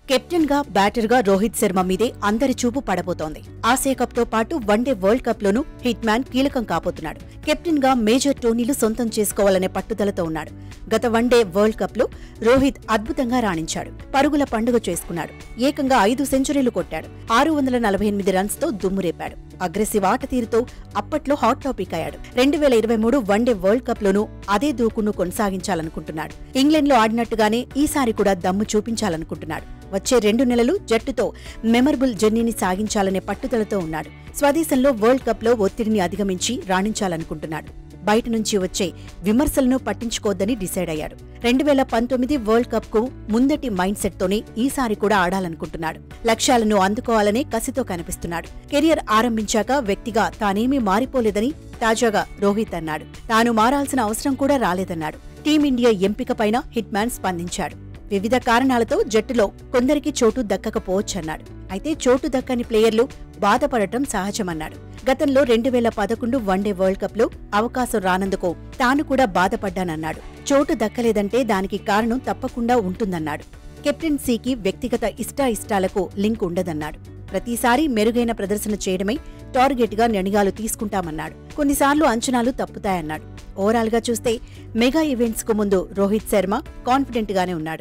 captain గా batter గా రోహిత్ శర్మ మీదే అందరి చూపు పడబోతోంది ఆసియా కప్ తో పాటు వన్డే వరల్డ్ కప్ లోనూ హిట్ మ్యాన్ కీలకం కాబోతున్నాడు కెప్టెన్ గా మేజర్ టోర్నీలు సొంతం చేసుకోవాలనే పట్టుదలతో ఉన్నాడు గత వన్డే వరల్డ్ కప్ లో రోహిత్ అద్భుతంగా రాణించాడు పరుగుల పండుగ చేసుకున్నాడు ఏకంగా ఐదు సెంచరీలు కొట్టాడు ఆరు వందల నలభై ఎనిమిది రన్స్ తో దుమ్మురేపాడు అగ్రెసివ్ ఆట తీరుతో అప్పట్లో హాట్ టాపిక్ అయ్యాడు రెండు వేల ఇరవై మూడు వన్డే వరల్డ్ కప్ లోనూ అదే దూకును కొనసాగించాలనుకుంటున్నాడు ఇంగ్లాండ్ లో ఆడినట్టుగానే ఈసారి కూడా దమ్ము చూపించాలనుకుంటున్నాడు వచ్చే రెండు నెలలు జట్టుతో మెమరబుల్ జర్నీని సాగించాలనే పట్టుదలతో ఉన్నాడు స్వదేశంలో వరల్డ్ కప్ లో ఒత్తిడిని అధిగమించి రాణించాలనుకుంటున్నాడు బయట నుంచి వచ్చే విమర్శలను పట్టించుకోవద్దని డిసైడ్ అయ్యాడు రెండు వేల పంతొమ్మిది వరల్డ్ కప్ కు ముందటి మైండ్ సెట్ తోనే ఈసారి కూడా ఆడాలనుకుంటున్నాడు లక్ష్యాలను అందుకోవాలనే కసితో కనిపిస్తున్నాడు కెరియర్ ఆరంభించాక వ్యక్తిగా తానేమీ మారిపోలేదని తాజాగా రోహిత్ అన్నాడు తాను మారాల్సిన అవసరం కూడా రాలేదన్నాడు టీమిండియా ఎంపికపైన హిట్ మ్యాన్ స్పందించాడు వివిధ కారణాలతో జట్టులో కొందరికి చోటు దక్కకపోవచ్చన్నాడు అయితే చోటు దక్కని ప్లేయర్లు బాధపడటం సహజమన్నాడు గతంలో రెండు వేల పదకొండు వన్డే వరల్డ్ కప్ లో అవకాశం రానందుకు తాను కూడా బాధపడ్డానన్నాడు చోటు దక్కలేదంటే దానికి కారణం తప్పకుండా ఉంటుందన్నాడు కెప్టెన్సీకి వ్యక్తిగత ఇష్టాయిష్టాలకు లింక్ ఉండదన్నాడు ప్రతిసారి మెరుగైన ప్రదర్శన చేయడమై టార్గెట్ గా నిర్ణయాలు తీసుకుంటామన్నాడు కొన్నిసార్లు అంచనాలు తప్పుతాయన్నాడు ఓవరాల్ గా చూస్తే మెగా ఈవెంట్స్ కు ముందు రోహిత్ శర్మ కాన్ఫిడెంట్ గానే ఉన్నాడు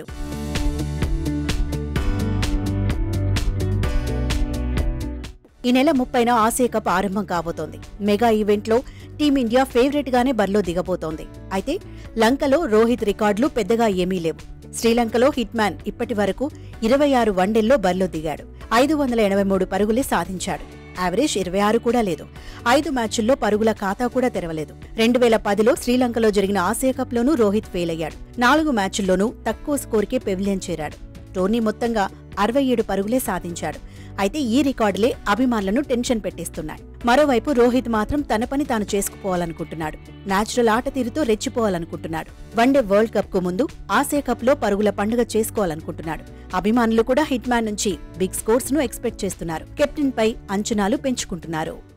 ఈ నెల ముప్పైన ఆసియా కప్ ఆరంభం కాబోతోంది మెగా ఈవెంట్లో టీమిండియా ఫేవరెట్ గానే బరిలో దిగబోతోంది అయితే లంకలో రోహిత్ రికార్డులు పెద్దగా ఏమీ లేవు శ్రీలంకలో హిట్ మ్యాన్ ఇప్పటి వరకు ఇరవై ఆరు వన్డేల్లో బరిలో దిగాడు ఐదు వందల ఎనభై మూడు పరుగులే సాధించాడు యావరేజ్ ఇరవై ఆరు కూడా లేదు ఐదు మ్యాచుల్లో పరుగుల ఖాతా కూడా తెరవలేదు రెండు వేల పదిలో శ్రీలంకలో జరిగిన ఆసియా కప్లోనూ రోహిత్ ఫెయిల్ అయ్యాడు నాలుగు మ్యాచుల్లోనూ తక్కువ స్కోర్కే పెవిలియన్ చేరాడు టోర్నీ మొత్తంగా అరవై ఏడు పరుగులే సాధించాడు అయితే ఈ రికార్డులే అభిమానులను టెన్షన్ పెట్టిస్తున్నాయి మరోవైపు రోహిత్ మాత్రం తన పని తాను చేసుకుపోవాలనుకుంటున్నాడు నేచురల్ ఆట తీరుతో రెచ్చిపోవాలనుకుంటున్నాడు వన్డే వరల్డ్ కప్ కు ముందు ఆసియా కప్ లో పరుగుల పండుగ చేసుకోవాలనుకుంటున్నాడు అభిమానులు కూడా హిట్ మ్యాన్ నుంచి బిగ్ స్కోర్స్ ను ఎక్స్పెక్ట్ చేస్తున్నారు కెప్టెన్ పై అంచనాలు పెంచుకుంటున్నారు